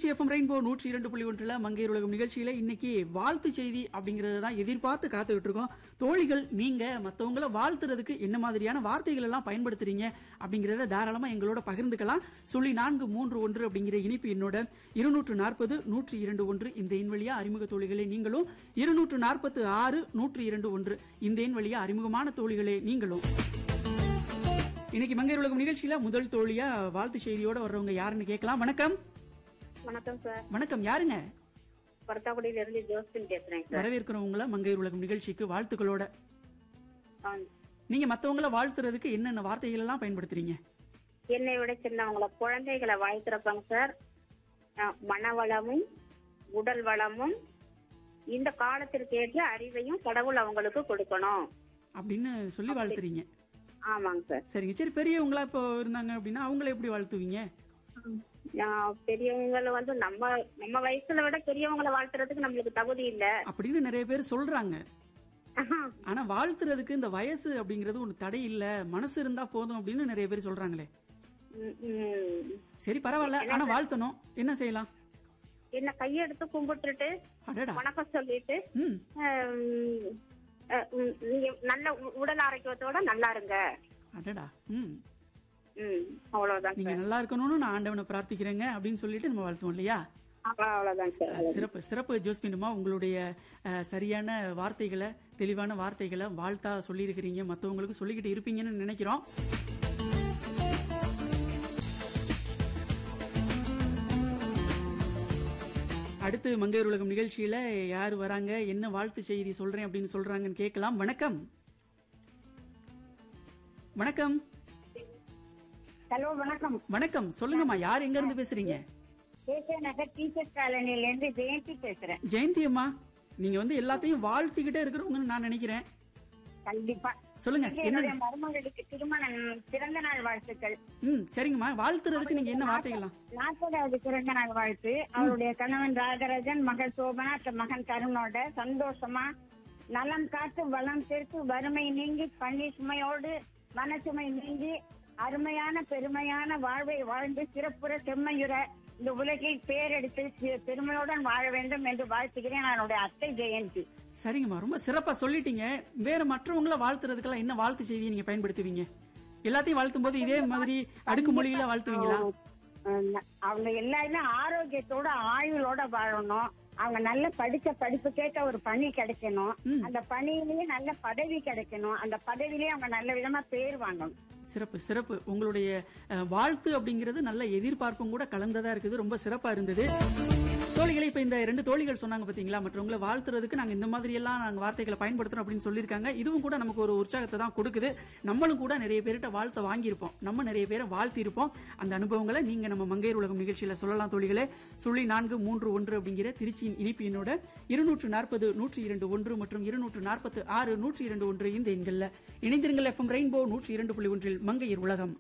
Trichy FM rainbow நூற்றி இரண்டு புள்ளி ஒன்றில் மங்கையர் உலகம் நிகழ்ச்சியில இன்னைக்கு வாழ்த்து செய்தி அப்படிங்கறத தான் எதிர்பார்த்து காத்துக்கிட்டு இருக்கோம் தோழிகள் நீங்க மத்தவங்கள வாழ்த்துறதுக்கு என்ன மாதிரியான வார்த்தைகள் எல்லாம் பயன்படுத்துறீங்க அப்படிங்கறத தாராளமா எங்களோட பகிர்ந்துக்கலாம் சொல்லி நான்கு மூன்று ஒன்று அப்படிங்கிற இனிப்பு என்னோட இருநூற்று நாற்பது நூற்றி இரண்டு ஒன்று இந்த எண் வழியா அறிமுக தோழிகளே நீங்களும் இருநூற்று நாற்பத்து ஆறு நூற்றி இரண்டு ஒன்று இந்த எண் வழியா அறிமுகமான தோழிகளே நீங்களும் இன்னைக்கு மங்கையர் உலகம் நிகழ்ச்சியில முதல் தோழியா வாழ்த்து செய்தியோட வர்றவங்க யாருன்னு கேட்கலாம் வணக்கம் வணக்கம் சார் வணக்கம் யாருங்க பரத்தாக்குடியில இருந்து ஜோஸ்பின் பேசுறேன் சார் வரவேற்கிறவங்கள மங்கையர் உலகம் நிகழ்ச்சிக்கு வாழ்த்துக்களோட ஆ, நீங்க மத்தவங்கள வாழ்த்துறதுக்கு என்னென்ன வார்த்தைகள் எல்லாம் பயன்படுத்துறீங்க என்னை விட சின்னவங்கள குழந்தைகளை வாழ்த்துறப்பாங்க சார் ஆ, மனவளமும் உடல் வளமும் இந்த காலத்திற்கு ஏற்ற அறிவையும் கடவுள் அவங்களுக்கு கொடுக்கணும் அப்படின்னு சொல்லி வாழ்த்துறீங்க ஆமாங்க சார் சரிங்க சரி பெரியவங்களா இப்போ இருந்தாங்க அப்படின்னா அவங்கள எப்படி வாழ்த்துவீங்க நான் பெரியவங்கள வந்து நம்ம நம்ம வயசுல விட பெரியவங்கள வாழ்த்துறதுக்கு நம்மளுக்கு தகுதி இல்ல அப்படின்னு நிறைய பேர் சொல்றாங்க ஆனா வாழ்த்துறதுக்கு இந்த வயசு அப்படிங்கறது ஒண்ணு தடை இல்ல மனசு இருந்தா போதும் அப்படின்னு நிறைய பேர் சொல்றாங்களே ம், ம். சரி பரவாயில்ல ஆனா வாழ்த்தணும் என்ன செய்யலாம் என்ன கையெடுத்து கும்பிட்டுட்டு அடடா வணக்கம் சொல்லிட்டு ம் ஆம், அஹ், உம், நீங்க நல்ல உ- உடல் ஆரோக்கியத்தோட நல்லா இருங்க அடடா ம் ம் அவ்வளவுதான் நீங்க நல்லா இருக்கணும்னு நான் ஆண்டவனை பிரார்த்திக்கிறேங்க அப்படின்னு சொல்லிட்டு நம்ம வாழ்த்துவோம் இல்லையா அவ்வளவுதான் சார் சிறப்பு சிறப்பு ஜோஸ்பின்மா உங்களுடைய அஹ், சரியான வார்த்தைகளை தெளிவான வார்த்தைகளை வாழ்த்தா சொல்லியிருக்கிறீங்க மற்றவங்களுக்கு சொல்லிக்கிட்டு இருப்பீங்கன்னு நினைக்கிறோம் அடுத்து மங்கையர் உலகம் நிகழ்ச்சியில யார் வராங்க என்ன வாழ்த்து செய்தி சொல்றேன் அப்படின்னு சொல்றாங்கன்னு கேட்கலாம் வணக்கம் வணக்கம் ஹலோ வணக்கம் வணக்கம் சொல்லுங்கம்மா யார் எங்க இருந்து பேசுறீங்க கேகே நகர் டீச்சர்ஸ் காலனில இருந்து ஜெயந்தி பேசுறேன் ஜெயந்தி அம்மா நீங்க வந்து எல்லாத்தையும் வாழ்த்திக்கிட்டே இருக்கிறவங்கன்னு நான் நினைக்கிறேன் கண்டிப்பா சொல்லுங்க என்னுடைய என்ன மருமகளுக்கு திருமணம் பிறந்த நாள் வாழ்த்துக்கள் ம் சரிங்கம்மா வாழ்த்துறதுக்கு நீங்க என்ன வார்த்தைகளாம் நாற்பதாவது பிறந்த நாள் வாழ்த்து அவருடைய கணவன் ராஜராஜன் மகள் சோபனா அத்த மகன் தருணோட சந்தோஷமா நலம் காத்து வளம் சேர்த்து வறுமை நீங்கி பள்ளி சுமையோடு மனசுமை நீங்கி அருமையான பெருமையான வாழ்வை வாழ்ந்து சிறப்புற செம்மையுற இந்த உலகில் பேரெடுத்து சி- பெருமையுடன் வாழ வேண்டும் என்று வாழ்த்துகிறேன் என்னுடைய அத்தை ஜெயந்தி சரிங்கம்மா ரொம்ப சிறப்பா சொல்லிட்டீங்க வேற மற்றவங்கள வாழ்த்துறதுக்கெல்லாம் என்ன வாழ்த்து செய்தியை நீங்க பயன்படுத்துவீங்க எல்லாத்தையும் வாழ்த்தும் போது இதே மாதிரி அடுக்குமொழியில வாழ்த்துவீங்களா அஹ் அவங்க எல்லாருமே ஆரோக்கியத்தோட ஆயுளோட வாழணும் அவங்க நல்ல படிச்ச படிப்பு கேட்ட ஒரு பணி கிடைக்கணும் அந்த பணியிலேயே நல்ல பதவி கிடைக்கணும் அந்த பதவியிலேயே அவங்க நல்ல விதமா பேர் வாங்கணும் சிறப்பு சிறப்பு உங்களுடைய அஹ், வாழ்த்து அப்படிங்கிறது நல்ல எதிர்பார்ப்பும் கூட கலந்ததா இருக்குது ரொம்ப சிறப்பா இருந்தது தோழிகளை இப்ப இந்த ரெண்டு தோழிகள் சொன்னாங்க பாத்தீங்களா மற்றவங்களை வாழ்த்துறதுக்கு நாங்க இந்த மாதிரி எல்லாம் நாங்க வார்த்தைகளை பயன்படுத்துறோம் அப்படின்னு சொல்லியிருக்காங்க இதுவும் கூட நமக்கு ஒரு உற்சாகத்தை தான் கொடுக்குது நம்மளும் கூட நிறைய பேர்கிட்ட வாழ்த்த வாங்கியிருப்போம் நம்ம நிறைய பேரை வாழ்த்தி இருப்போம் அந்த அனுபவங்களை நீங்க நம்ம மங்கையர் உலகம் நிகழ்ச்சியில சொல்லலாம் தோழிகளே சுழி நான்கு மூன்று ஒன்று அப்படிங்கிற திருச்சியின் இனிப்பு எண்ணோட இருநூற்று நாற்பது நூற்றி இரண்டு ஒன்று மற்றும் இருநூற்று நாற்பத்து ஆறு நூற்றி இரண்டு ஒன்று இந்த எண்கள்ல இணைந்திருங்கள் எஃப்எம் ரெயின்போ நூற்றி இரண்டு புள்ளி ஒன்றில் மங்கையர் உலகம்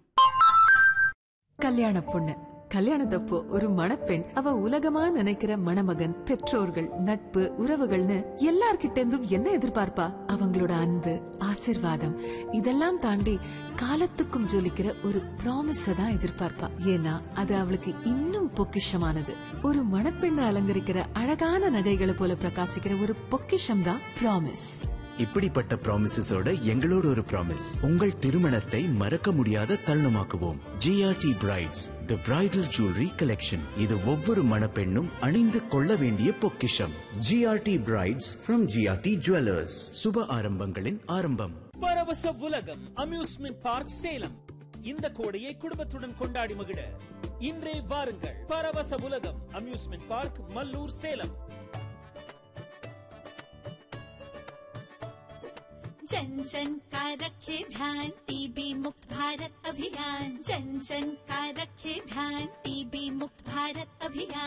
கல்யாண பொண்ணு கல்யாணத்தப்போ ஒரு மணப்பெண் அவ உலகமா நினைக்கிற மணமகன் பெற்றோர்கள் நட்பு உறவுகள்னு எல்லார்கிட்ட இருந்தும் என்ன எதிர்பார்ப்பா அவங்களோட அன்பு ஆசிர்வாதம் இதெல்லாம் தாண்டி காலத்துக்கும் ஜொலிக்கிற ஒரு ப்ராமிஸ தான் எதிர்பார்ப்பா ஏன்னா அது அவளுக்கு இன்னும் பொக்கிஷமானது ஒரு மணப்பெண்ணை அலங்கரிக்கிற அழகான நகைகளை போல பிரகாசிக்கிற ஒரு பொக்கிஷம் தான் ப்ராமிஸ் இப்படிப்பட்ட ப்ராமிசஸோட எங்களோட ஒரு ப்ராமிஸ் உங்கள் திருமணத்தை மறக்க முடியாத தருணமாக்குவோம் GRT brides the bridal jewellery collection இது ஒவ்வொரு மணப்பெண்ணும் அணிந்து கொள்ள வேண்டிய பொக்கிஷம் GRT brides from GRT jewellers சுப ஆரம்பங்களின் ஆரம்பம் பரவச உலகம் அம்யூஸ்மெண்ட் பார்க் சேலம் இந்த கோடையை குடும்பத்துடன் கொண்டாடி மகிழ இன்றே வாருங்கள் பரவச உலகம் அம்யூஸ்மெண்ட் பார்க் மல்லூர் சேலம் जन जन का रखे ध्यान टीबी मुक्त भारत अभियान जन जन का रखे ध्यान टीबी मुक्त भारत अभियान